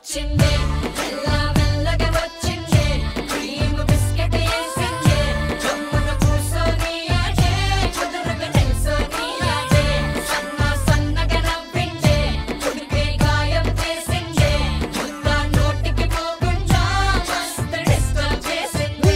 వచ్చింది మెల్ల మెల్లగా వచ్చింది క్రీమ్ బిస్కెట్ వేసింది జమ్మున కూసోని ఆడే కుదురుగా నిల్సోని ఆడే సన్న సన్నగా నవ్వింది కుడికే గాయం చేసింది ముద్ద నోటికి పోకుండా మస్తు డిస్టర్బ్ చేసింది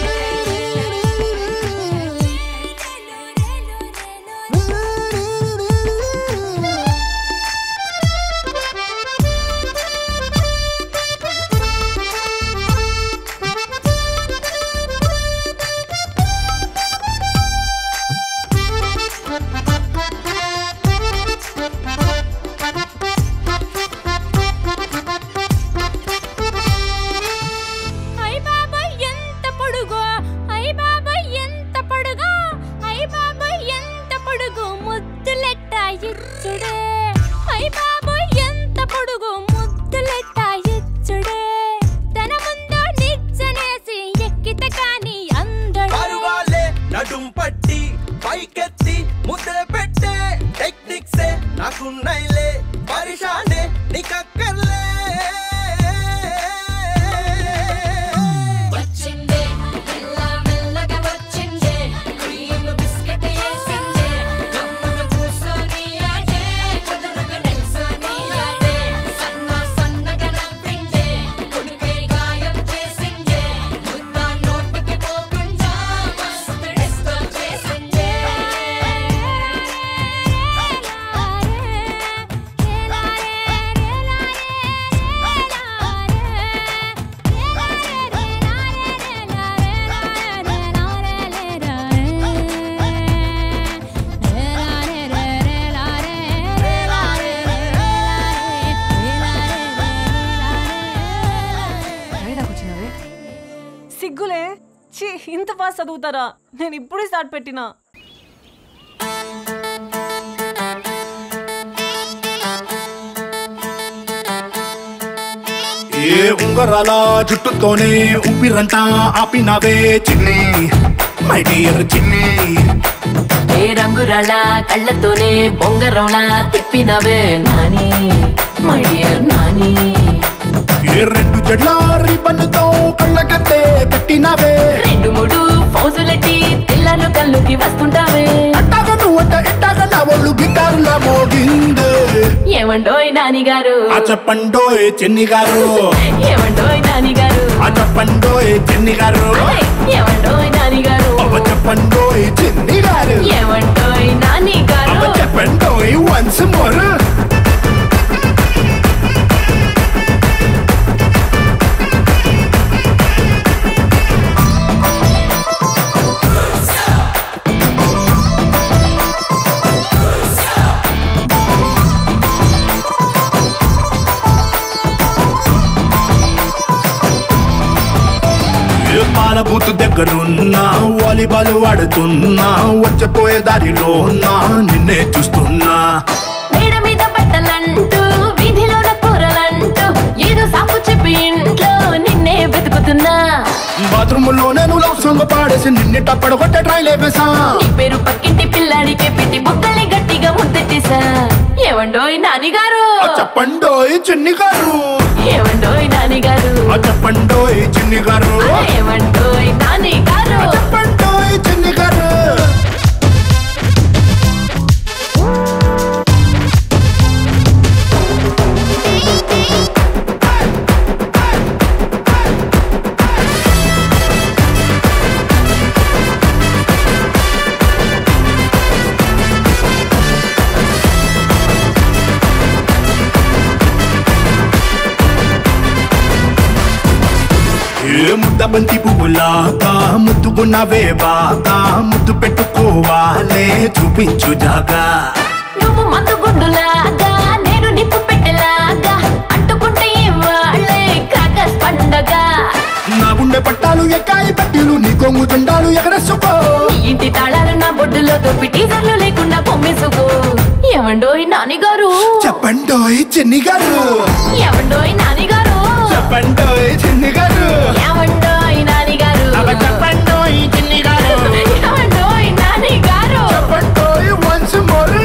అయ్ బాబాయ్ ఎంత పొడుగో అయ్ బాబాయ్ ఎంత పొడుగో అయ్ బాబాయ్ ఎంత పొడుగు ముద్దులెట్ట ఇచ్చుడే అయ్ బాబాయ్ ఎంత పొడుగు ముద్దులెట్ట ఇచ్చుడే తన ముందు నిచ్చనేసి ఎక్కిత కాని అందడు పరువాలే నడుం పట్టి పైకెత్తి ముద్ర పెట్టే టెక్నిక్సే నాకున్నైలే పరిశానే నీకక్కర్లే వచ్చింది మెల్ల మెల్లగా వచ్చింది క్రీమ్ బిస్కెట్ వేసింది గమ్మున కూసోని ఆడే కుదురుగా నిల్సోని ఆడే సన్న సన్నగా నవ్వింది కుడికే గాయం చేసింది ముద్ద నోటికి పోకుండా మస్తు డిస్టర్బ్ చేసింది వచ్చినవే సిగ్గులే ఛీ ఇంత ఫాస్ట్ చదువుతారా నేను ఇప్పుడే స్టార్ట్ పెట్టినా ఏ ఉంగరాల జుట్టుతోనే ఊపిరంతా ఆపినవే చిన్ని మై డియర్ చిన్ని ఏ రంగురాళ్ళ కళ్ళతోనే బొంగరంలా తిప్పినవే నాని మై డియర్ నాని ఏ రెండు జడ్ల రిబ్బన్తో కళ్ళకట్టే పెట్టినవే రెండు మూడు ఫౌజులెట్టి పిల్లలు కళ్ళుకి వస్తుంటావే అట్టాగ నువ్వంట ఇట్టాగ నా ఒళ్ళు గిటారులా మోగిందే ఏమండోయ్ నాని గారు ఆ చెప్పండోయ్ చెన్ని గారు ఏమండోయ్ నాని గారు ఆ చెప్పండోయ్ చెన్ని గారు ఏమండోయ్ నాని గారు అవ చెప్పండోయ్ చెన్ని గారు ఏమండోయ్ నాని గారు అవ చెప్పండోయ్ వన్స్ మోర్ ఏ పాల బూతు దగ్గరున్నా వాలీబాల్ ఆడుతున్నా వచ్చపోయే దారిలో నా నిన్నే చూస్తున్నా మేడ మీద బట్టలంటూ వీధిలోన కూరలంటూ ఏదో సాకు చెప్పి ఇంట్లో నిన్నే వెతుకుతున్నా బాత్రూమ్ లో నేను లవ్ సాంగ్ పాడేసి నిన్ను టప్పడ కొట్టే ట్రైలే వేసా నీ పేరు పక్కింటి పిల్లాడికే పెట్టి బుక్కల్ని గట్టిగా ముద్దెట్టేశా ఏమండోయ్ నాని గారు ఆ చెప్పండోయ్ చిన్ని గారు ఏమండోయ్ నాని గారు ఆ చెప్పండోయ్ చిన్ని గారు ఏమండోయ్ నాని గారు ఆ చెప్పండోయ్ చిన్ని గారు ఏ ముద్ద బంతి పువ్వులాగా ముద్దుకున్నవే బాగా ముద్దు పెట్టుకోవాలే చూపించు జాగా నువ్వు మందు గుండులాగా నేను నిప్పు పెట్టెలాగా అంటుకుంటే వాళ్ళే క్రాకర్స్ పండగ నా గుండె పట్టాలు ఎక్కాయి పట్టీలు నీ కొంగు జెండాలు ఎగరేసుకో నీ ఇంటి తాళాలు నా బొడ్డులో దొప్పి టీజర్లు లేకుండా పొమ్మేసుకో ఏమండోయ్ నాని గారు చెప్పండోయ్ చిన్ని గారు ఏమండోయ్ నాని గారు చెప్పండోయ్ చిన్ని గారు ఏమండోయ్ నాని గారు అవ చెప్పండోయ్ చిన్ని గారు ఏమండోయ్ నాని గారు చెప్పండోయ్ వన్స్ మోర్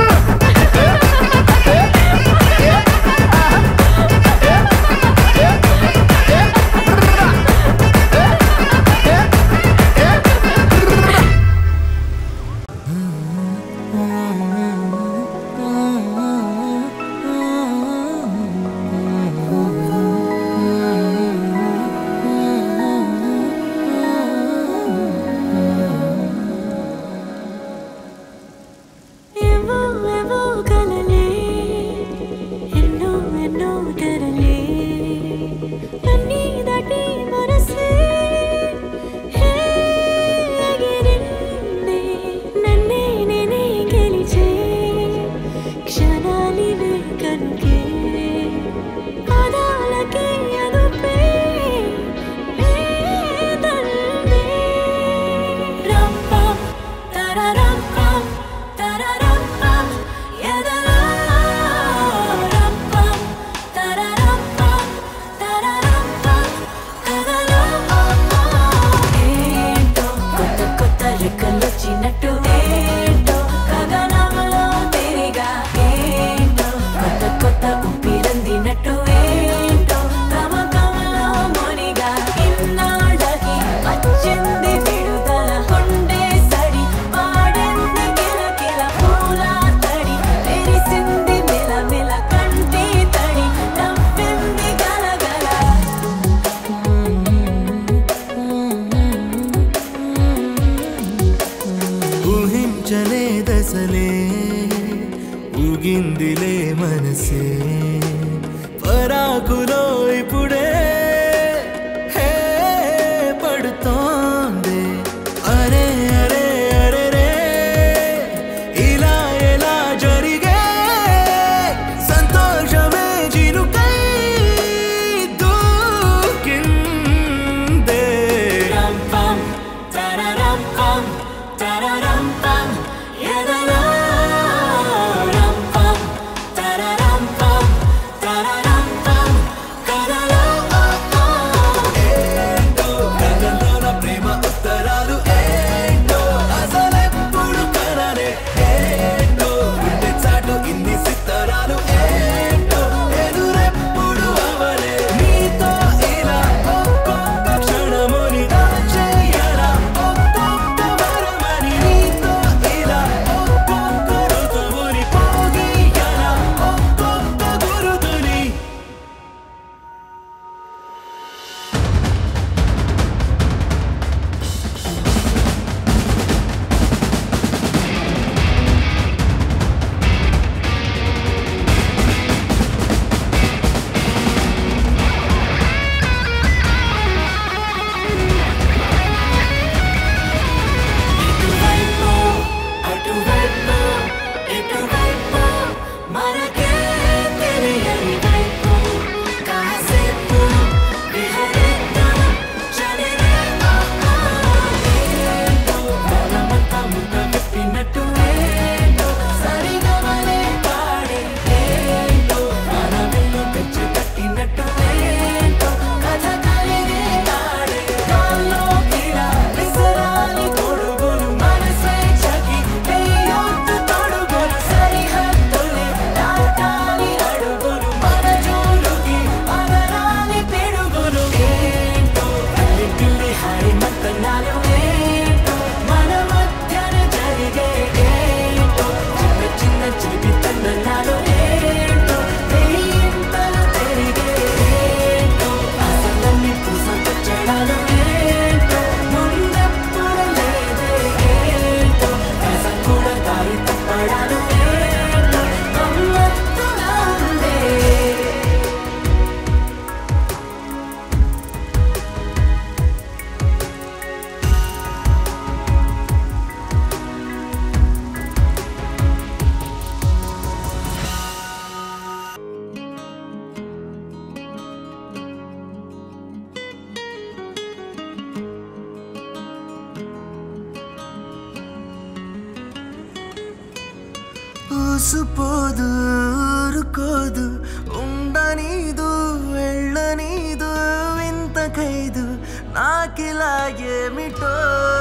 ఊసుపోదు ఊరుకోదు ఉండనీదు వెళ్ళనీదు వింత ఖైదు నాకిలా ఏమిటో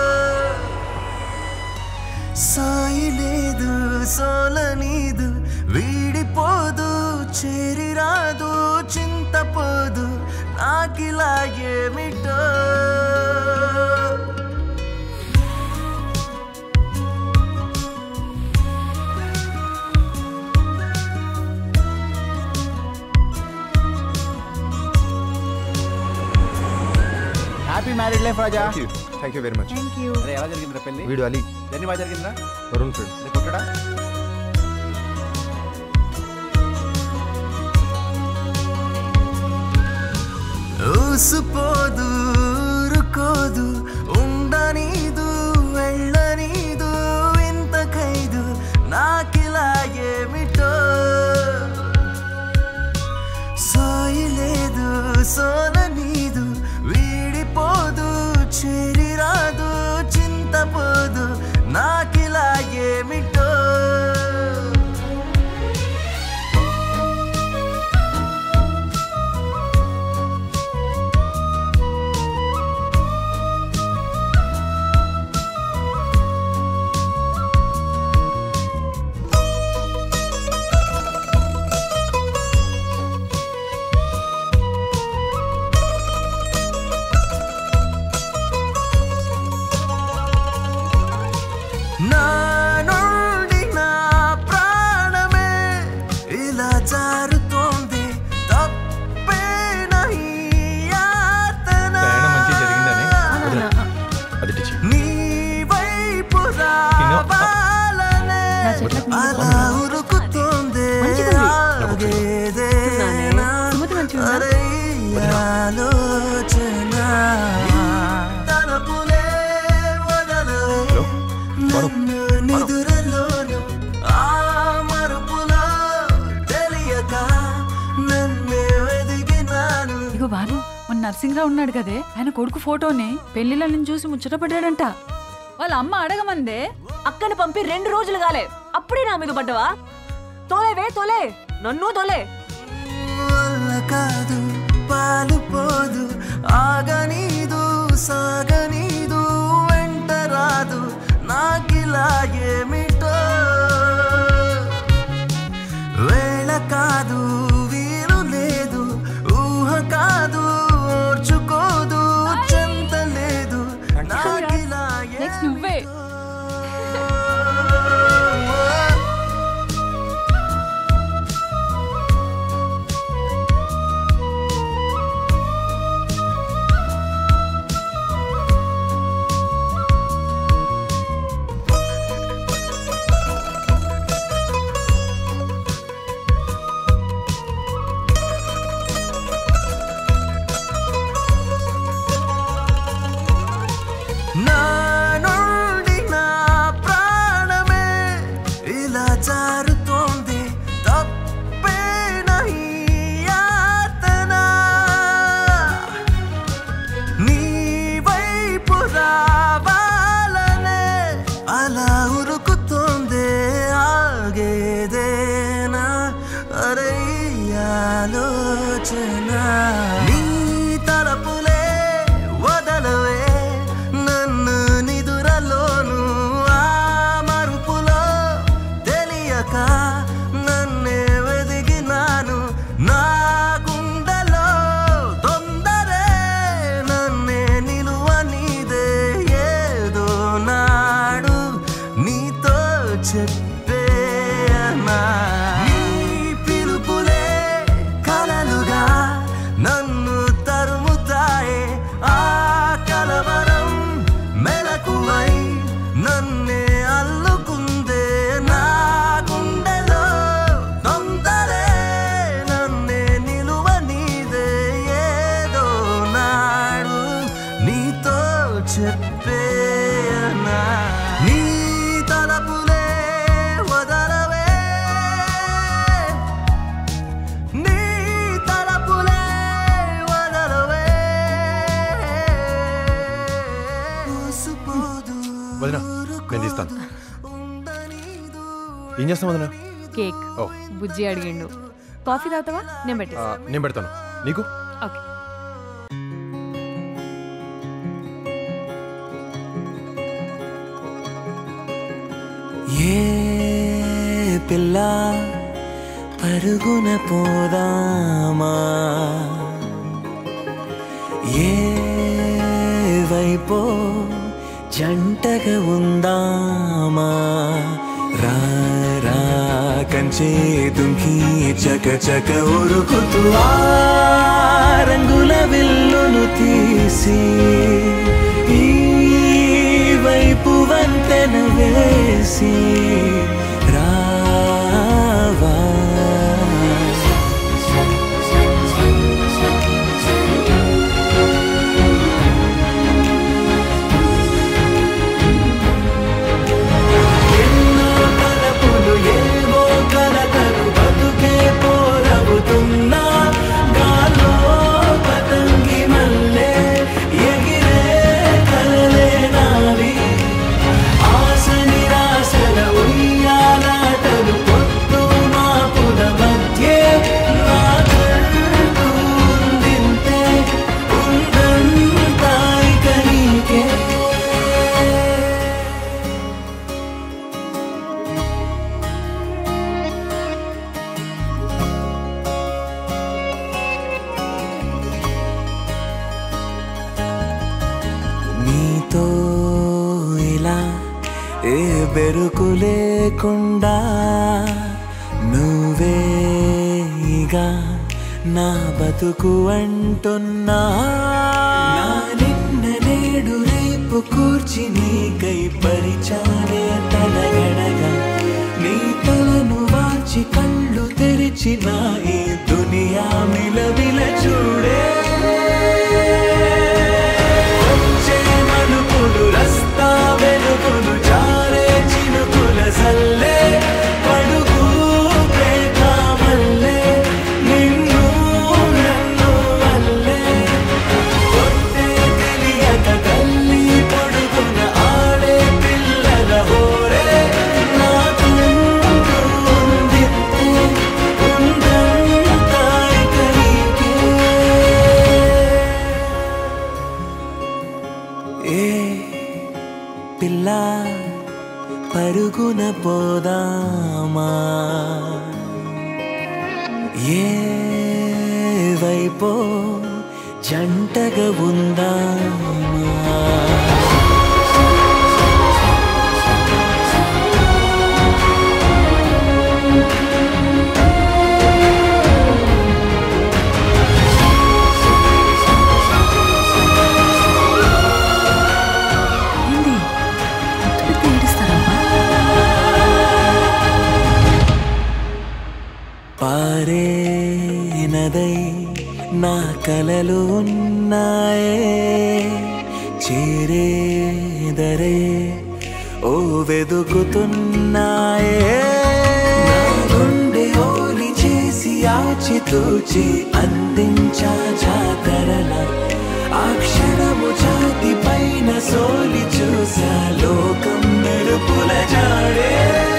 సాయి లేదు సోలనీదు వీడిపోదు చేరిరాదు చింతపోదు నాకిలా ఏమిటో happy married life Raja thank you very much అరే ఎలా జరిగిందిరా పెళ్లి వీడు అలీ జర్నీ బాగా జరిగిందా వరుణ్ ఫ్రెండ్ నీ కొట్టడా ఊసుపోదు ఊరుకోదు ఉండనీదు వెళ్ళనీదు ఇంత ఖైదు నాకిలా ఏమిటో సాయి లేదు సోలనీదు వీడిపోదు చేరిరాదు చింతపోదు నాకిలా ఏమిటో నా నుండి నా ప్రాణమే ఇలా జారుతోంది తప్పేనా ఈ యాతన? ప్రయాణం మంచిగా జరిగిందనే? అది టిచి నీ వైపు రావాలనే అలా ఉరుకుతోంది ఆగేదేనా? అరే ఈ ఆలోచన తలపులే వదలవే నన్ను నిదురలోను ఆ మరుపులో తెలియక నన్నే వెదిగినాను ఇగో బాను మన నర్సింగ్రావు ఉన్నాడు కదే ఆయన కొడుకు ఫోటోని పెళ్లిలో నేను చూసి ముచ్చటపడ్డాడంట వాళ్ళ అమ్మ అడగమందే అక్కని పంపి రెండు రోజులు కాలే అప్పుడే నా మీద పడ్డవా తోలేవే తోలే నన్ను తోలే వల్ల కాదు పాలు పోదు ఆగనీదు సాగనీదు వెంట రాదు నాకిలా ఏమిటో వేళ కాదు వీలు లేదు ఊహ కాదు ఓర్చుకోదు చెంత లేదు నాకిలా నెక్స్ట్ నువ్వే నా నుండి నా ప్రాణమే ఇలా జారుతోంది తప్పేనా ఈ యాతన? నీ వైపు రావాలనే అలా ఉరుకుతోంది ఆగేదేనా అరే ఈ ఆలోచన నీ తలపులే వదలవే నన్ను నిదురలోను ఆ మరుపులో తెలియక నన్నే వెదిగినాను నా గుండెలో తొందరే నన్నే నిలువ నీదే ఏదో నాడు నీతో చెప్పేనా నీ పిలుపులే కలలుగా నన్ను తరుముతాయే ఆ కలవరం మెలకువై నన్నే అల్లుకుందే నా గుండెలో తొందరే నన్నే నిలువ నీదే ఏదో నాడు నీతో చెప్పేనా నీ తలపులే వదలవే నీ తలపులే వదలవే వదినా నేను తీస్తాను ఏం చేస్తాం వదినా కేక్ ఓ బుజ్జి అడిగిండు కాఫీ తాగుతావా నేను ఆ, పెట్టేస్తా నేను పెడతాను నీకు ఓకే ఏ పిల్ల పరుగున పోదామా ఏ వైపో జంటగా ఉందామా రా రా కంచే దుంకి చక చక ఉరుకుతూ ఆ రంగుల విల్లును తీసి ఈ వైపు వంతెన వేసి రావా ఎన్నో తలపులు ఏవో కలతలు బతుకే పోరవుతున్నా గాల్లో పతంగి మల్లె ఎగిరే కలలే నావి ఆశ నిరాశల ఉయ్యాలాటలు పొత్తు మాపుల మధ్యే నా కళ్ళు ఉందింతే ఉందంతా ఇక నీకే నీతో ఇలా ఏ బెరుకు లేకుండా నువ్వేగా నా బతుకు అంటున్నా నా నిన్న నేడు రేపు కూర్చి నీకై పరిచానే తలగడగా నీ తలను వాచి కళ్ళు తెరిచి నా ఈ దునియా మిలవిల చూడే వచ్చే మలుపులు రస్తా వెలుగులు జారే చినుకుల సల్లే పడుగు ప్రేమ మల్లే నిన్ను నన్ను వల్లే కొట్టే తెలియక గల్లీ పొడుగున ఆడే పిల్లల హోరే నా తుండు ఉందిత్తే ఉందంతా ఇక నీకే ఏ పిల్ల పరుగున పోదామా ఏ వైపో జంటగా ఉందామా ఏంది పెద్ద ఏడుస్తారమ్మా పారే నదై నా కలలు ఉన్నాయే చేరేదరే ఓ వెదుకుతున్నాయే నా గుండె ఓలి చేసి ఆచితూచి అందించా జాతరల ఆ క్షణము ఛాతి పైన సోలి చూసా లోకం మెరుపుల జాడే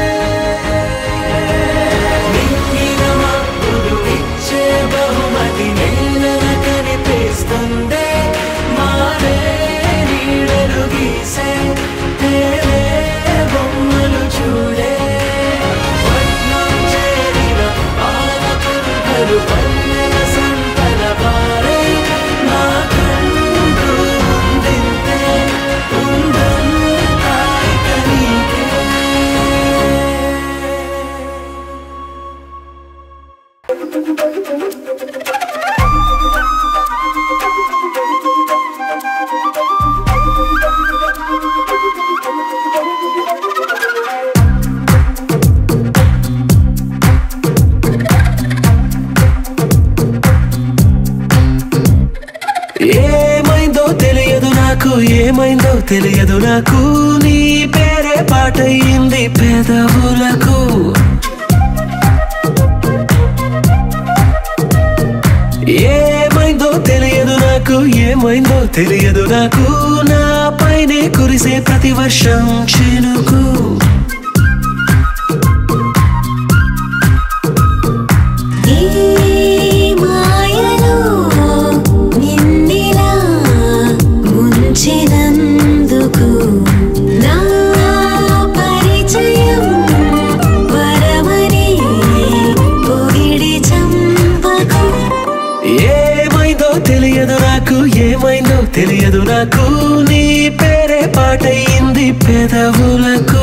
నింగిన మబ్బులు ఇచ్చే బహుమతి నేలన కనిపిస్తుందే మారే నీడలు గీసే తేలే బొమ్మలు చూడే పట్నం చేరిన పాలకులు పల్లెల సంతల పారే నా కండు ఉందింతే ఉందంతా ఇక నీకే ఏమైందో తెలియదు నాకు ఏమైందో తెలియదు నాకు నీ పేరే పాటయింది పెదవులకు ఏమైందో తెలియదు నాకు ఏమైందో తెలియదు నాకు నా పైనే కురిసే ప్రతి వర్షం చినుకు నాకు ఏమైందో తెలియదు నాకు నీ పేరే పాటయింది పెదవులకు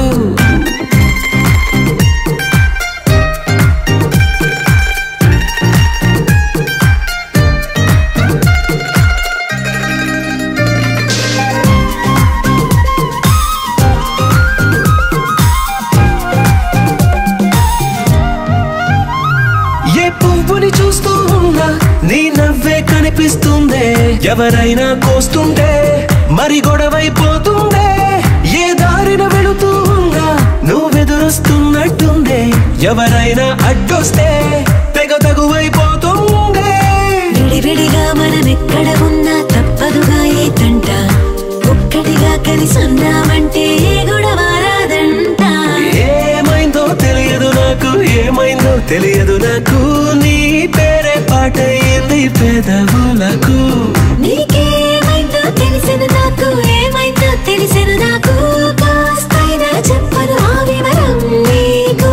ఏ పువ్వుని చూస్తూ ఉన్నా నీ నవ్వే కనిపిస్తుందే ఎవరైనా కోస్తుంటే మరి గొడవైపోతుందే ఏ దారిన వెళుతూ ఉన్నా నువ్వెదురొస్తున్నట్టుందే ఎవరైనా అడ్డొస్తే తెగ తగువైపోతుందే విడివిడిగా మనం ఎక్కడ ఉన్నా తప్పదుగా ఏ తంట ఒక్కటిగా కలిసి ఉన్నామంటే ఏ గొడవ రాదంట ఏమైందో తెలియదు నాకు ఏమైందో తెలియదు నాకు నీ పేరే పాటయింది పెదవులకు నీకేమైందో తెలిసిన నాకు ఏమైందో తెలిసిన నాకు కాస్తైనా చెప్పను ఆ వివరం నీకు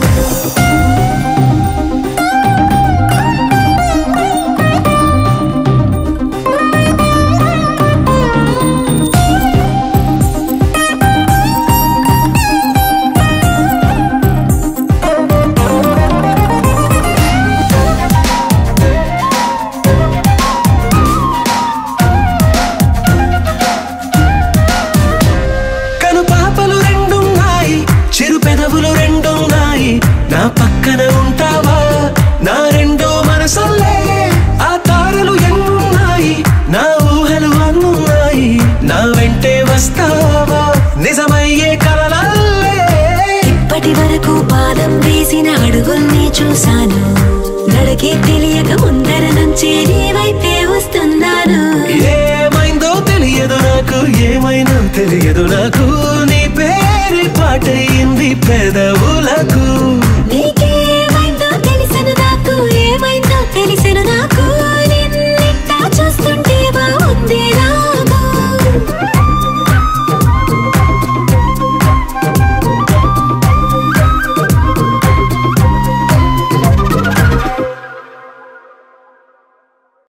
కను పాపలు రెండున్నాయి చిరు పెదవులు రెండున్నాయి నా పక్కన ఉంటావా నా రెండో మనసల్లే ఆ తారలు ఎన్నున్నాయి నా ఊహలు అన్నున్నాయి నా వెంటే వస్తావా నిజమయ్యే కలలల్లే ఇప్పటి వరకు పాదం వేసిన అడుగుల్ని చూశాను నడకే తెలియక ముందర నుంచి నీ వైపే వస్తున్నాను ఏమైందో తెలియదు నాకు ఏమైందో తెలియదు నాకు నీ